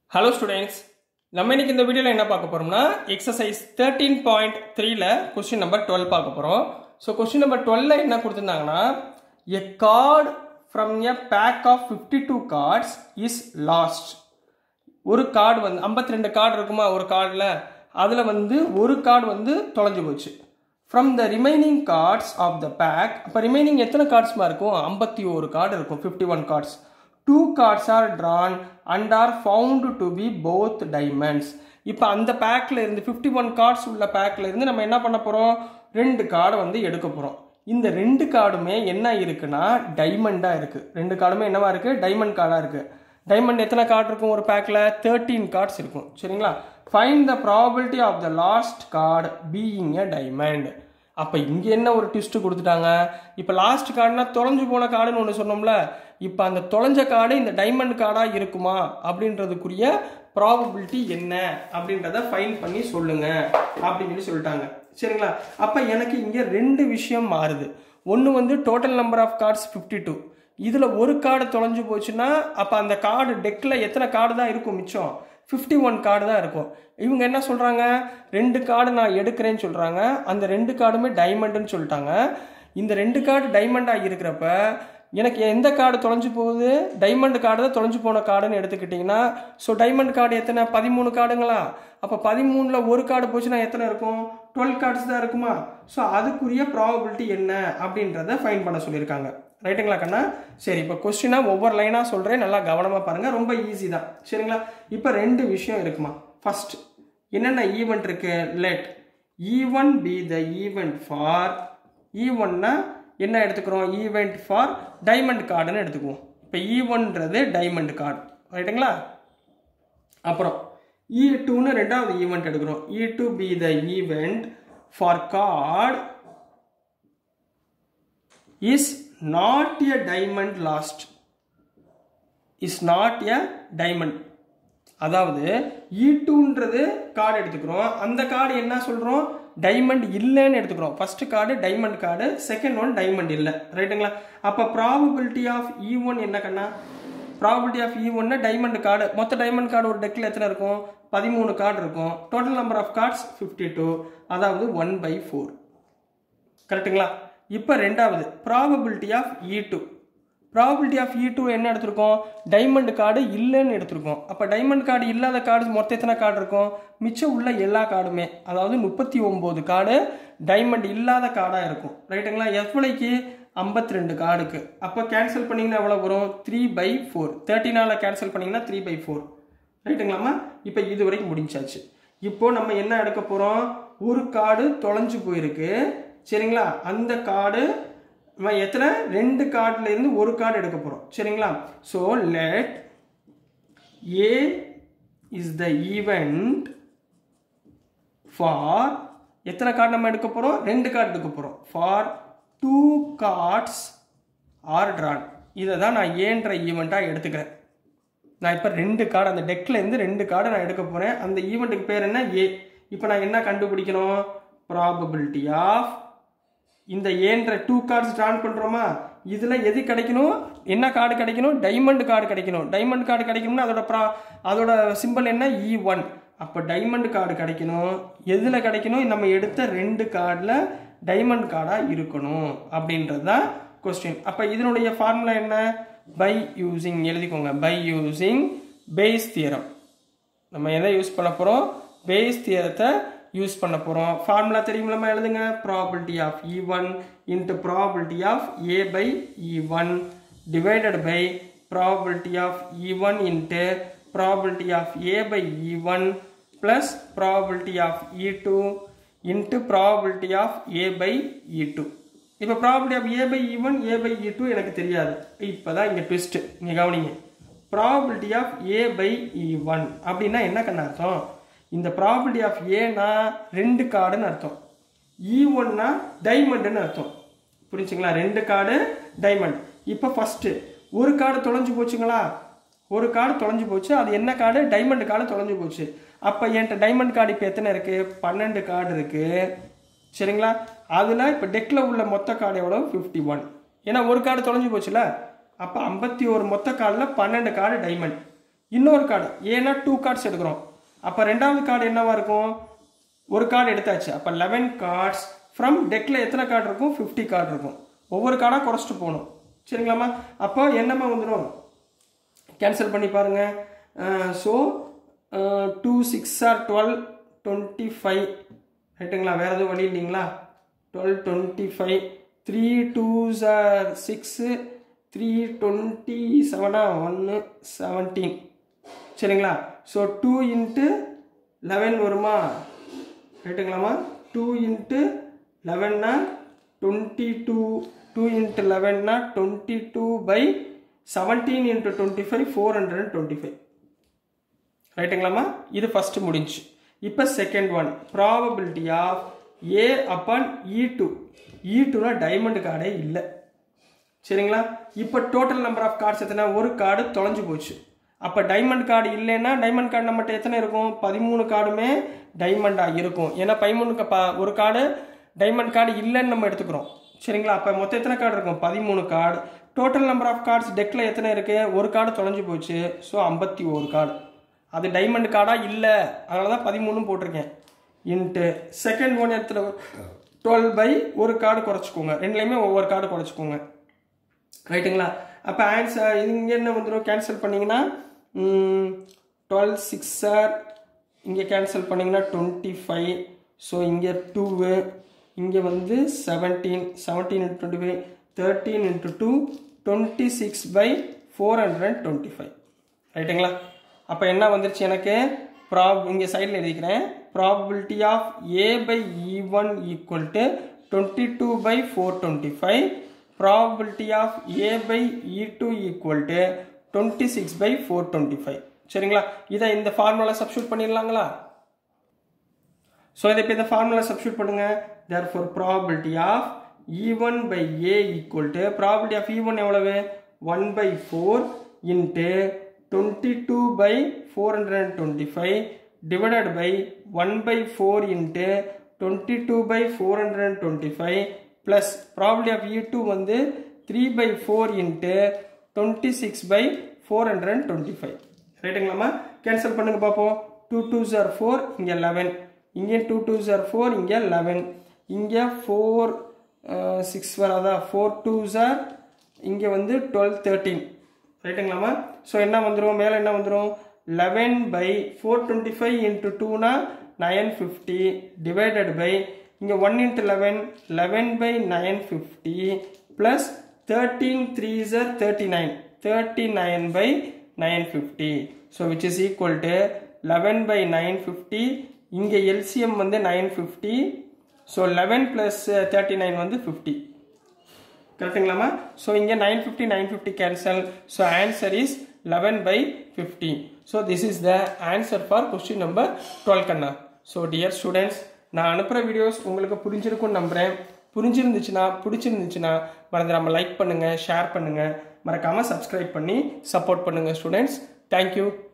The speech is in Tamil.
ஹலோ ஸ்டூடெண்ட்ஸ் நம்ம இன்னைக்கு இந்த வீடியோவில் என்ன பார்க்க போறோம்னா எக்ஸசைஸ் தேர்ட்டீன் பாயிண்ட் த்ரீல கொஸ்டின் நம்பர் டுவெல் பார்க்க போகிறோம் ஸோ கொஸ்டின் நம்பர் டுவெல்ல என்ன கொடுத்துருந்தாங்கன்னா a card from a pack of fifty two cards is lost ஒரு கார்டு வந்து 52 ரெண்டு கார்டு இருக்குமா ஒரு கார்டில் அதில் வந்து ஒரு கார்டு வந்து தொலைஞ்சு போச்சு from the remaining cards of the pack அப்போ ரிமைனிங் எத்தனை கார்ட்ஸ்மா இருக்கும் ஐம்பத்தி ஒரு கார்டு இருக்கும் fifty one cards two cards are drawn and are found to be both diamonds இப்போ அந்த பேக்கில் இருந்து ஃபிஃப்டி ஒன் கார்ட்ஸ் உள்ள பேக்கில் இருந்து நம்ம என்ன பண்ண போகிறோம் ரெண்டு கார்டை வந்து எடுக்க போகிறோம் இந்த ரெண்டு கார்டுமே என்ன இருக்குன்னா டைமண்டாக இருக்குது ரெண்டு கார்டுமே என்னவா இருக்குது டைமண்ட் கார்டாக இருக்குது டைமண்ட் எத்தனை கார்டு இருக்கும் ஒரு பேக்கில் தேர்ட்டீன் கார்ட்ஸ் இருக்கும் சரிங்களா find the probability of the lost card being a diamond அப்போ இங்கே என்ன ஒரு ட்விஸ்ட்டு கொடுத்துட்டாங்க இப்போ லாஸ்ட் கார்டுனா தொலைஞ்சு போன கார்டுன்னு ஒன்று சொன்னோம்ல இப்போ அந்த தொலைஞ்ச கார்டு இந்த டைமண்ட் கார்டாக இருக்குமா அப்படின்றதுக்குரிய ப்ராபபிலிட்டி என்ன அப்படின்றத ஃபைன் பண்ணி சொல்லுங்க அப்படின்னு சொல்லி சொல்லிட்டாங்க சரிங்களா அப்போ எனக்கு இங்கே ரெண்டு விஷயம் மாறுது ஒன்று வந்து total number of cards fifty two இதில் ஒரு கார்டு தொலைஞ்சு போச்சுன்னா அப்போ அந்த கார்டு டெக்கில் எத்தனை கார்டு தான் இருக்கும் மிச்சம் ஃபிஃப்டி ஒன் கார்டு தான் இருக்கும் இவங்க என்ன சொல்கிறாங்க ரெண்டு கார்டு நான் எடுக்கிறேன்னு சொல்கிறாங்க அந்த ரெண்டு கார்டுமே டைமண்டுன்னு சொல்லிட்டாங்க இந்த ரெண்டு கார்டு டைமண்டாக இருக்கிறப்ப எனக்கு எந்த கார்டு தொலைஞ்சு போகுது டைமண்ட் கார்டு தான் தொலைஞ்சு போன கார்டுன்னு எடுத்துக்கிட்டிங்கன்னா ஸோ டைமண்ட் கார்டு எத்தனை பதிமூணு கார்டுங்களா அப்போ பதிமூணில் ஒரு கார்டு போச்சுன்னா எத்தனை இருக்கும் டுவெல் கார்ட்ஸ் தான் இருக்குமா ஸோ அதுக்குரிய ப்ராபபிலிட்டி என்ன அப்படின்றத ஃபைன் பண்ண சொல்லியிருக்காங்க ரைட்டுங்களா கண்ணா சரி இப்போ கொஸ்டினாக ஒவ்வொரு லைனாக சொல்கிறேன் நல்லா கவனமாக பாருங்கள் ரொம்ப ஈஸி தான் சரிங்களா இப்போ ரெண்டு விஷயம் இருக்குமா ஃபர்ஸ்ட் என்னென்ன ஈவெண்ட் இருக்கு let E one be the event for ஈவன்னா என்ன எடுத்துக்கிறோம் ஈவெண்ட் ஃபார் டைமண்ட் கார்டுன்னு எடுத்துக்குவோம் இப்போ ஈவன்றது டைமண்ட் கார்டு ரைட்டுங்களா அப்புறம் இ டூன்னு ரெண்டாவது ஈவெண்ட் எடுக்கிறோம் E two be the event for card is not a diamond lost is not a diamond அதாவது இ டூன்றது கார்டு எடுத்துக்கிறோம் அந்த கார்டு என்ன சொல்கிறோம் டைமண்ட் இல்லைன்னு எடுத்துக்கிறோம் first card diamond card second one diamond இல்லை ரைட்டுங்களா அப்போ ப்ராபபிலிட்டி ஆஃப் இ ஒன் என்ன கண்ணா ப்ராபபிலிட்டி ஆஃப் இ ஒன்னா டைமண்ட் கார்டு மொத்த டைமண்ட் கார்டு ஒரு டெக்கில் எத்தனை இருக்கும் பதிமூணு கார்டு இருக்கும் total number of cards fifty two அதாவது ஒன் பை ஃபோர் கரெக்டுங்களா இப்போ ரெண்டாவது probability of E two probability of E two என்ன எடுத்திருக்கோம் டைமண்ட் கார்டு இல்லைன்னு எடுத்திருக்கோம் அப்போ டைமண்ட் கார்டு இல்லாத கார்டு மொத்த எத்தனை கார்டு இருக்கும் மிச்சம் உள்ள எல்லா கார்டுமே அதாவது முப்பத்தி ஒம்பது கார்டு டைமண்ட் இல்லாத கார்டாக இருக்கும் ரைட்டுங்களா எவ்வளோக்கு ஐம்பத்தி ரெண்டு கார்டுக்கு அப்போ கேன்சல் பண்ணிங்கன்னா எவ்வளோ வரும் த்ரீ பை ஃபோர் தேர்ட்டினால் கேன்சல் பண்ணிங்கன்னா த்ரீ பை ஃபோர் ரைட்டுங்களாம்மா இப்போ இது வரைக்கும் முடிஞ்சாச்சு இப்போ நம்ம என்ன எடுக்க போகிறோம் ஒரு கார்டு தொலைஞ்சு போயிருக்கு சரிங்களா அந்த கார்டு எத்தனை ரெண்டு கார்டுல இருந்து ஒரு கார்டு எடுக்க போகிறோம் சரிங்களா so let A is the event for எத்தனை கார்டு நம்ம எடுக்க போகிறோம் ரெண்டு கார்டு எடுக்க போகிறோம் for two cards are drawn இதை தான் நான் ஏன்ற ஈவெண்ட்டாக எடுத்துக்கிறேன் நான் இப்போ ரெண்டு கார்டு அந்த டெக்கில் இருந்து ரெண்டு கார்டை நான் எடுக்க போகிறேன் அந்த ஈவெண்ட்டுக்கு பேர் என்ன ஏ இப்போ நான் என்ன கண்டுபிடிக்கணும் ப்ராபபிலிட்டி ஆஃப் இந்த ஏன்ற டூ கார்ட்ஸ் ட்ரான் பண்ணுறோமா இதில் எது கிடைக்கணும் என்ன கார்டு கிடைக்கணும் டைமண்ட் கார்டு கிடைக்கணும் டைமண்ட் கார்டு கிடைக்கணும்னா அதோட ப்ரா அதோட சிம்பிள் என்ன இ ஒன் அப்போ டைமண்ட் கார்டு கிடைக்கணும் எதில் கிடைக்கணும் நம்ம எடுத்த ரெண்டு கார்டில் டைமண்ட் கார்டாக இருக்கணும் அப்படின்றது தான் கொஸ்டின் அப்போ இதனுடைய ஃபார்முலா என்ன பை யூஸிங் எழுதிக்கோங்க பை யூஸிங் பேஸ் தியரம் நம்ம எதை யூஸ் பண்ண போகிறோம் பேஸ் தியரத்தை யூஸ் பண்ண போகிறோம் ஃபார்முலா தெரியுமில்லமா எழுதுங்க probability of E one into probability of A by E one divided by probability of E one into probability of A by E one plus probability of E two into probability of A by E two இப்போ probability of A by E one A by E two எனக்கு தெரியாது இப்போ தான் இங்கே ட்விஸ்ட்டு இங்கே கவனிங்க ப்ராபிலிட்டி ஆஃப் ஏ பை இ ஒன் அப்படின்னா என்ன கண்ண அர்த்தம் இந்த ப்ராபிலிட்டி ஆஃப் ஏனா ரெண்டு கார்டுன்னு அர்த்தம் இ ஒன்னா டைமண்டுன்னு அர்த்தம் புரிஞ்சுங்களா ரெண்டு கார்டு டைமண்ட் இப்போ ஃபஸ்ட்டு ஒரு கார்டு தொலைஞ்சு போச்சுங்களா ஒரு கார்டு தொலைஞ்சு போச்சு அது என்ன கார்டு டைமண்ட் கார்டு தொலைஞ்சு போச்சு அப்போ என்கிட்ட டைமண்ட் கார்டு இப்போ எத்தனை இருக்குது பன்னெண்டு கார்டு இருக்குது சரிங்களா அதில் இப்போ டெக்கில் உள்ள மொத்த கார்டு எவ்வளோ ஃபிஃப்டி ஒன் ஏன்னா ஒரு கார்டு தொலைஞ்சு போச்சுல அப்போ ஐம்பத்தி ஒரு மொத்த கார்டில் பன்னெண்டு கார்டு டைமண்ட் இன்னொரு கார்டு ஏன்னா டூ கார்ட்ஸ் எடுக்கிறோம் அப்போ ரெண்டாவது கார்டு என்னவா இருக்கும் ஒரு கார்டு எடுத்தாச்சு அப்போ லெவன் கார்ட்ஸ் ஃப்ரம் டெக்கில் எத்தனை கார்டு இருக்கும் ஃபிஃப்டி கார்டு இருக்கும் ஒவ்வொரு கார்டாக குறைச்சிட்டு போகணும் சரிங்களாம்மா அப்போ என்னம்மா வந்துடும் கேன்சல் பண்ணி பாருங்க so two six are twelve twenty five ரைட்டுங்களா வேறு எதுவும் வழி இல்லைங்களா twelve twenty five three twos are six three twenty செவனா ஒன்று செவன்டீன் சரிங்களா ஸோ டூ இன்ட்டு லெவன் வருமா ரைட்டுங்களாம்மா டூ இன்ட்டு லெவன்னா டுவெண்ட்டி டூ டூ இன்ட்டு லெவன்னா twenty two by seventeen into twenty five four hundred twenty five ரைட்டுங்களாம்மா இது ஃபஸ்ட்டு முடிஞ்சு இப்போ second one probability of A upon E two E டூனா டைமண்ட் கார்டே இல்லை சரிங்களா இப்போ டோட்டல் நம்பர் ஆஃப் கார்ட்ஸ் எத்தனை ஒரு கார்டு தொலைஞ்சு போச்சு அப்போ டைமண்ட் கார்டு இல்லைன்னா டைமண்ட் கார்டு நம்மகிட்ட எத்தனை இருக்கும் பதிமூணு கார்டுமே டைமண்டாக இருக்கும் ஏன்னா பதிமூணுக்கு ப ஒரு கார்டு டைமண்ட் கார்டு இல்லைன்னு நம்ம எடுத்துக்கிறோம் சரிங்களா அப்போ மொத்தம் எத்தனை கார்டு இருக்கும் பதிமூணு card total number of cards டெக்கில் எத்தனை இருக்குது ஒரு கார்டு தொலைஞ்சு போச்சு ஸோ ஐம்பத்தி ஒரு கார்டு அது டைமண்ட் கார்டாக இல்லை அதனால தான் பதிமூணும் போட்டிருக்கேன் இன்ட்டு செகண்ட் ஒன் எடுத்துல டுவெல் பை ஒரு கார்டு குறைச்சிக்கோங்க ரெண்டுலேயுமே ஒவ்வொரு கார்டு குறைச்சிக்கோங்க ரைட்டுங்களா அப்போ ஆன்சர் இது இங்கே என்ன வந்துடும் கேன்சல் பண்ணிங்கன்னா டுவெல் சிக்ஸ் சார் இங்கே கேன்சல் பண்ணிங்கன்னா டுவெண்ட்டி ஃபைவ் ஸோ இங்கே டூவு இங்கே வந்து seventeen seventeen into twenty five thirteen into two twenty six by four hundred twenty five ரைட்டுங்களா அப்போ என்ன வந்துருச்சு எனக்கு ப்ராப் இங்கே சைடில் எழுதிக்கிறேன் probability of A by E one equal to twenty two by four twenty five probability of A by E two equal to twenty six by four twenty five சரிங்களா இதை இந்த ஃபார்முலா சப்ஸ்டியூட் பண்ணிடலாங்களா ஸோ இதை இப்போ இந்த ஃபார்முலா சப்ஸ்டியூட் பண்ணுங்க there for probability of E one by A equal to probability of E one எவ்வளவு one by four into twenty two by four hundred and twenty five divided by one by four into twenty two by four hundred and twenty five plus probability of E two வந்து three by four into twenty six by four hundred and twenty five ரைட்டுங்களாம்மா கேன்சல் பண்ணுங்க பார்ப்போம் டூ டூ ஜார் ஃபோர் இங்கே லெவன் இங்கே டூ டூ ஜார் ஃபோர் இங்கே லெவன் இங்கே ஃபோர் சிக்ஸ் வராதா ஃபோர் டூ ஜார் இங்கே வந்து டுவெல் தேர்ட்டீன் ரைட்டுங்களாம்மா ஸோ என்ன வந்துடும் மேலே என்ன வந்துடும் eleven by four twenty five into டூனா நைன் ஃபிஃப்டி டிவைடட் பை இங்கே one into eleven eleven by nine fifty plus thirteen three ஜர் thirty nine thirty nine by nine fifty so which is equal to eleven by nine fifty இங்கே எல்சிஎம் வந்து nine fifty so eleven plus thirty nine வந்து ஃபிஃப்டி கரெக்டுங்களாம்மா ஸோ இங்கே nine fifty nine fifty cancel so answer is eleven by fifty so this is the answer for question number twelve கண்ணா ஸோ டியர் ஸ்டூடெண்ட்ஸ் நான் அனுப்புகிற வீடியோஸ் உங்களுக்கு புரிஞ்சிருக்கும்னு நம்புகிறேன் புரிஞ்சிருந்துச்சுன்னா பிடிச்சிருந்துச்சுன்னா மறந்துடாமல் லைக் பண்ணுங்கள் ஷேர் பண்ணுங்கள் மறக்காமல் சப்ஸ்கிரைப் பண்ணி சப்போர்ட் பண்ணுங்கள் ஸ்டூடெண்ட்ஸ் தேங்க்யூ